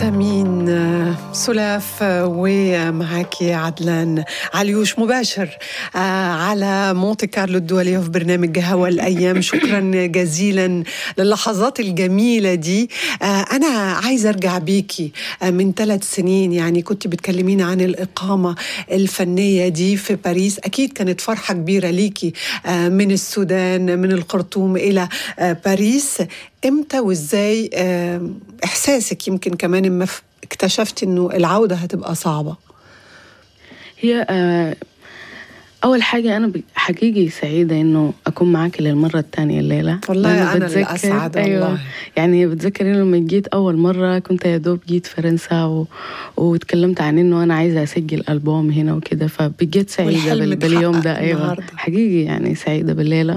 سمين سلاف ومعاكي عدلان عليوش مباشر على مونتي كارلو الدولية في برنامج هوا الأيام شكرا جزيلا للحظات الجميلة دي أنا عايزة أرجع بيكي من ثلاث سنين يعني كنت بتكلمينا عن الإقامة الفنية دي في باريس أكيد كانت فرحة كبيرة ليكي من السودان من الخرطوم إلى باريس امتى وازاي احساسك يمكن كمان اما اكتشفتي انه العوده هتبقى صعبه هي أول حاجة أنا حقيقي سعيدة إنه أكون معك للمرة الثانية الليلة والله أنا الأسعد أيوة والله يعني بتذكر إنه لما جيت أول مرة كنت يا دوب جيت فرنسا و... وتكلمت عن إنه أنا عايزة أسجل ألبوم هنا وكده فبقيت سعيدة بال... باليوم ده أيوة النهاردة. حقيقي يعني سعيدة بالليلة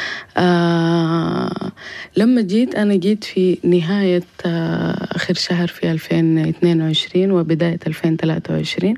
آه لما جيت أنا جيت في نهاية آه آخر شهر في 2022 وبداية 2023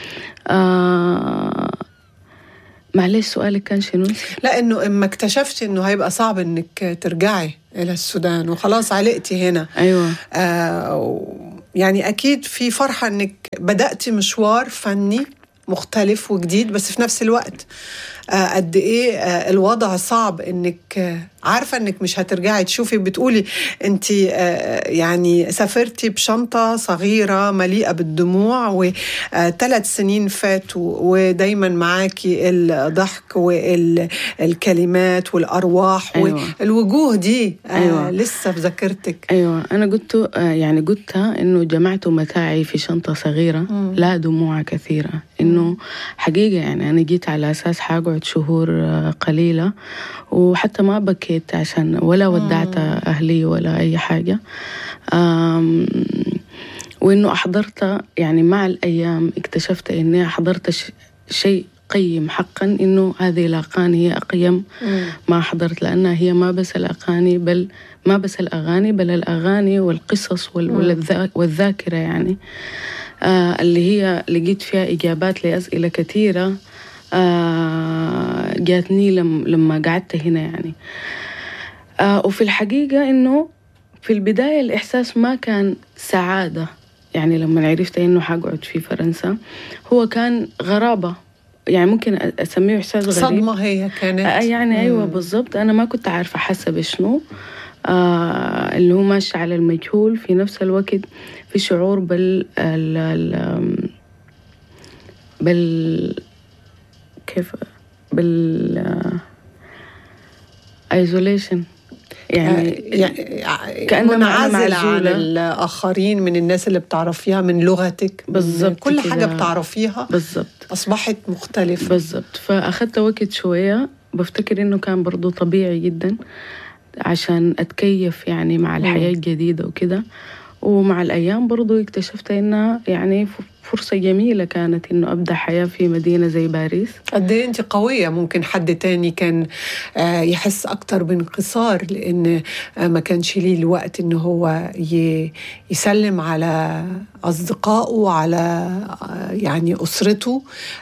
آه معلش سؤالك كان شنو؟ لا انه اما اكتشفتي انه هيبقى صعب انك ترجعي الى السودان وخلاص علقتي هنا ايوه آه يعني اكيد في فرحه انك بداتي مشوار فني مختلف وجديد بس في نفس الوقت آه قد ايه آه الوضع صعب انك آه عارفه انك مش هترجعي تشوفي بتقولي انت آه يعني سافرتي بشنطه صغيره مليئه بالدموع وثلاث سنين فاتوا ودايما معاكي الضحك والكلمات والارواح أيوة. والوجوه دي آه أيوة. لسه في ذاكرتك ايوه انا قلت آه يعني قلتها انه جمعت متاعي في شنطه صغيره مم. لا دموع كثيره انه حقيقه يعني انا جيت على اساس حقعد شهور آه، قليله وحتى ما بكيت عشان ولا ودعت اهلي ولا اي حاجه آم، وانه احضرت يعني مع الايام اكتشفت اني احضرت ش- شيء قيم حقا انه هذه الاغاني هي اقيم ما حضرت لأنها هي ما بس الأغاني بل ما بس الأغاني بل الأغاني والقصص وال- والذا- والذاكرة يعني آه اللي هي لقيت فيها إجابات لأسئلة كثيرة آه جاتني لم لما قعدت هنا يعني آه وفي الحقيقة إنه في البداية الإحساس ما كان سعادة يعني لما عرفت إنه حقعد في فرنسا هو كان غرابة يعني ممكن أ- أسميه إحساس غريب صدمه هي كانت آه يعني ايوه مم. بالضبط انا ما كنت عارفه حاسه بشنو آه اللي هو ماشي على المجهول في نفس الوقت في شعور بال ال ال بال كيف بال ايزوليشن يعني يعني كأنما أنا منعزلة عن معزولة. الآخرين من الناس اللي بتعرفيها من لغتك من بالظبط كل كده. حاجة بتعرفيها بالضبط أصبحت مختلفة بالضبط فأخذت وقت شوية بفتكر إنه كان برضو طبيعي جدا عشان أتكيف يعني مع الحياة الجديدة وكده ومع الأيام برضو اكتشفت إنها يعني ف- فرصة جميلة كانت إنه أبدأ حياة في مدينة زي باريس قد ايه انت قوية ممكن حد تاني كان آه، يحس أكتر بانكسار لأن آه، ما كانش ليه الوقت إن هو ي- يسلم على أصدقائه على آه، يعني أسرته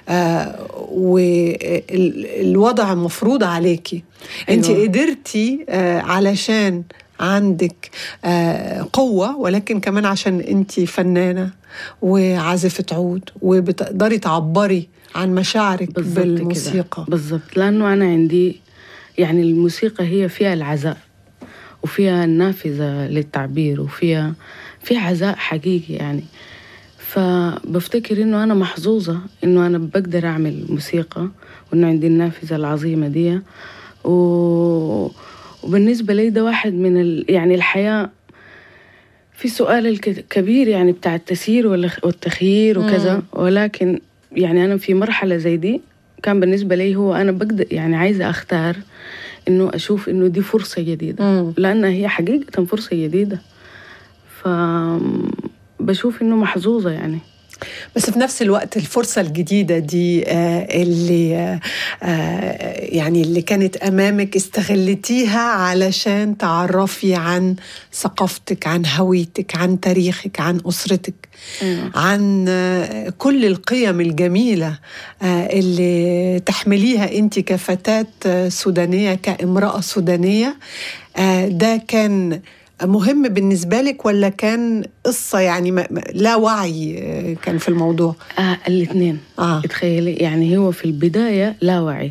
والوضع مفروض عليكي انت أيوة. قدرتي آه، علشان عندك آه، قوة ولكن كمان عشان انت فنانة وعازفة عود وبتقدري تعبري عن مشاعرك بالضبط كده. بالموسيقى بالضبط لأنه أنا عندي يعني الموسيقى هي فيها العزاء وفيها النافذة للتعبير وفيها في عزاء حقيقي يعني فبفتكر إنه أنا محظوظة إنه أنا بقدر أعمل موسيقى وإنه عندي النافذة العظيمة دي و... وبالنسبة لي ده واحد من ال... يعني الحياة في سؤال الكبير يعني بتاع التسيير والخ- والتخيير وكذا ولكن يعني أنا في مرحلة زي دي كان بالنسبة لي هو أنا بقدر يعني عايزة أختار إنه أشوف إنه دي فرصة جديدة مم. لأنها هي حقيقة فرصة جديدة ف بشوف إنه محظوظة يعني بس في نفس الوقت الفرصة الجديدة دي آه، اللي آه، آه، يعني اللي كانت أمامك استغلتيها علشان تعرفي عن ثقافتك عن هويتك عن تاريخك عن أسرتك أيوة. عن آه، كل القيم الجميلة آه، اللي تحمليها أنت كفتاة آه، سودانية كامرأة سودانية آه، ده كان مهم بالنسبة لك ولا كان قصة يعني لا وعي كان في الموضوع آه الاثنين آه. تخيلي يعني هو في البداية لا وعي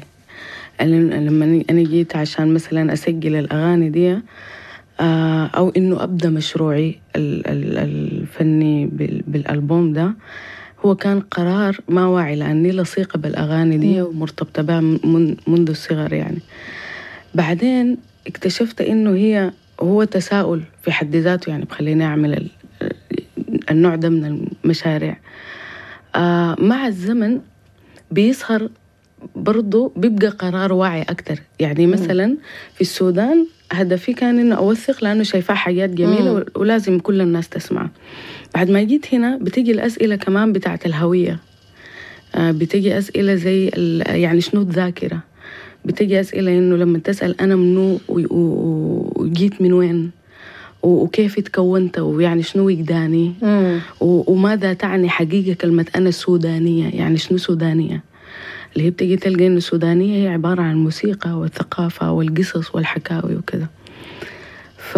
لما أنا جيت عشان مثلا أسجل الأغاني دي آه أو إنه أبدأ مشروعي الفني بالألبوم ده هو كان قرار ما واعي لأني لصيقة بالأغاني دي ومرتبطة بها منذ الصغر يعني بعدين اكتشفت إنه هي هو تساؤل في حد ذاته يعني بخليني أعمل النوع ده من المشاريع آه مع الزمن بيظهر برضه بيبقى قرار واعي أكتر يعني مثلا في السودان هدفي كان إنه أوثق لأنه شايفاه حاجات جميلة مم. ولازم كل الناس تسمع بعد ما جيت هنا بتجي الأسئلة كمان بتاعت الهوية آه بتجي أسئلة زي يعني شنو الذاكرة بتجي أسئلة إنه لما تسأل أنا منو وجيت من وين وكيف تكونت ويعني شنو وجداني وماذا تعني حقيقة كلمة أنا سودانية يعني شنو سودانية اللي هي بتجي تلقى إنه السودانية هي عبارة عن الموسيقى والثقافة والقصص والحكاوي وكذا ف...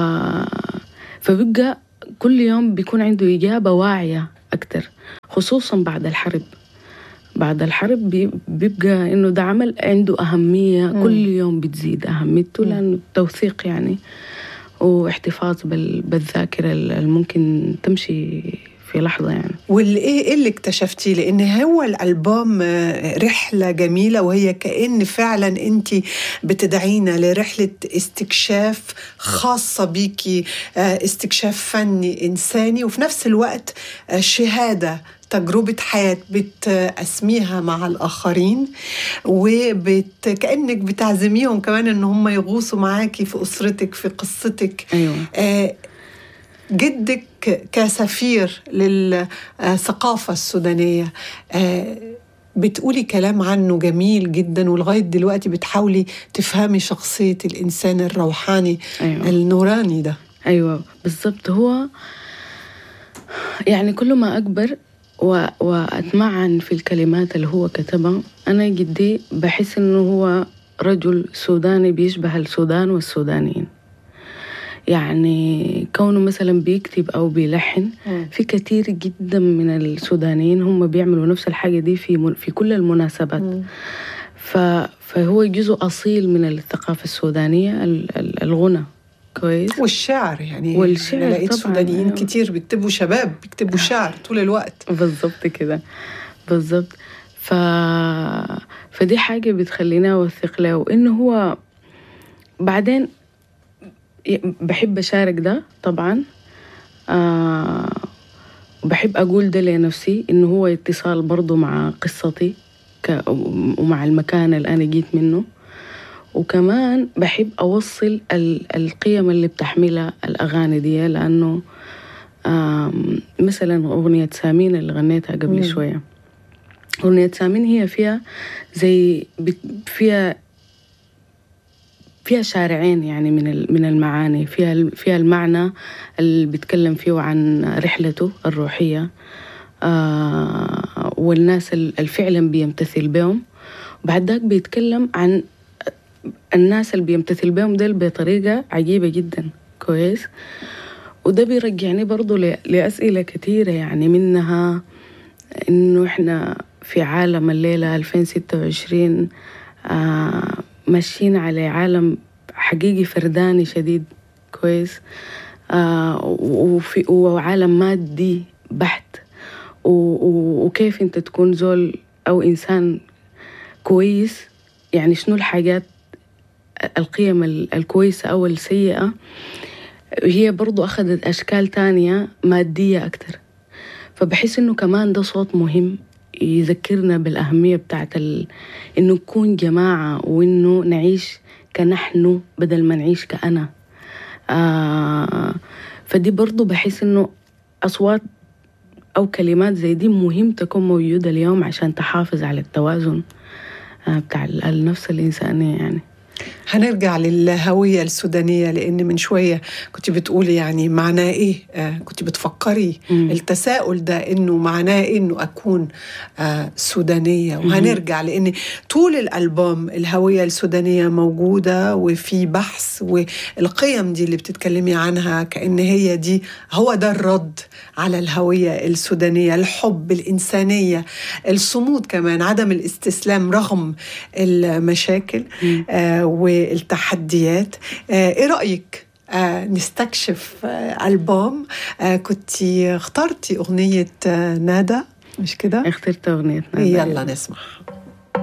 فبيبقى كل يوم بيكون عنده إجابة واعية أكتر خصوصا بعد الحرب بعد الحرب بيبقى إنه ده عمل عنده أهمية مم. كل يوم بتزيد أهميته لأنه التوثيق يعني واحتفاظ بالذاكرة اللي ممكن تمشي في لحظة يعني واللي إيه اللي اكتشفتيه لأن هو الألبوم آه، رحلة جميلة وهي كأن فعلا أنت بتدعينا لرحلة استكشاف خاصة بيكي آه، استكشاف فني إنساني وفي نفس الوقت آه، شهادة تجربة حياة بتقسميها مع الآخرين وبت كأنك بتعزميهم كمان إن هم يغوصوا معاكي في أسرتك في قصتك أيوة. آه جدك كسفير للثقافة السودانية آه بتقولي كلام عنه جميل جدا ولغاية دلوقتي بتحاولي تفهمي شخصية الإنسان الروحاني أيوة. النوراني ده أيوة بالضبط هو يعني كل ما أكبر وأتمعن في الكلمات اللي هو كتبها أنا جدي بحس إنه هو رجل سوداني بيشبه السودان والسودانيين يعني كونه مثلا بيكتب أو بيلحن في كثير جدا من السودانيين هم بيعملوا نفس الحاجة دي في في كل المناسبات فهو جزء أصيل من الثقافة السودانية الغنى كويس والشعر يعني والشعر أنا لقيت سودانيين أيوة. كتير بيكتبوا شباب بيكتبوا شعر طول الوقت بالظبط كده بالظبط ف... فدي حاجة بتخلينا أوثق له وإنه هو بعدين بحب أشارك ده طبعا آه بحب أقول ده لنفسي إنه هو اتصال برضو مع قصتي ك... ومع المكان اللي أنا جيت منه وكمان بحب أوصل القيم اللي بتحملها الأغاني دي لأنه مثلا أغنية سامين اللي غنيتها قبل مم. شوية أغنية سامين هي فيها زي فيها فيها شارعين يعني من من المعاني فيها فيها المعنى اللي بيتكلم فيه عن رحلته الروحية آه والناس اللي فعلا بيمتثل بهم وبعد ذاك بيتكلم عن الناس اللي بيمتثل بهم ديل بطريقة عجيبة جدا كويس وده بيرجعني برضو لأسئلة كثيرة يعني منها إنه إحنا في عالم الليلة 2026 آه ماشيين على عالم حقيقي فرداني شديد كويس آه وفي وعالم مادي بحت وكيف انت تكون زول او انسان كويس يعني شنو الحاجات القيم الكويسة أو السيئة هي برضو أخذت أشكال تانية مادية أكتر فبحس إنه كمان ده صوت مهم يذكرنا بالأهمية بتاعت ال... إنه نكون جماعة وإنه نعيش كنحن بدل ما نعيش كأنا آه فدي برضو بحس إنه أصوات أو كلمات زي دي مهم تكون موجودة اليوم عشان تحافظ على التوازن آه بتاع النفس الإنسانية يعني هنرجع للهوية السودانية لأن من شوية كنت بتقولي يعني معناه إيه آه كنت بتفكري مم. التساؤل ده إنه معناه إيه إنه أكون آه سودانية وهنرجع لأن طول الألبوم الهوية السودانية موجودة وفي بحث والقيم دي اللي بتتكلمي عنها كأن هي دي هو ده الرد على الهوية السودانية الحب الإنسانية الصمود كمان عدم الاستسلام رغم المشاكل مم. آه والتحديات آه ايه رأيك آه نستكشف آه ألبوم آه كنت اخترتي أغنية آه نادا مش كده اخترت أغنية نادى. يلا نسمع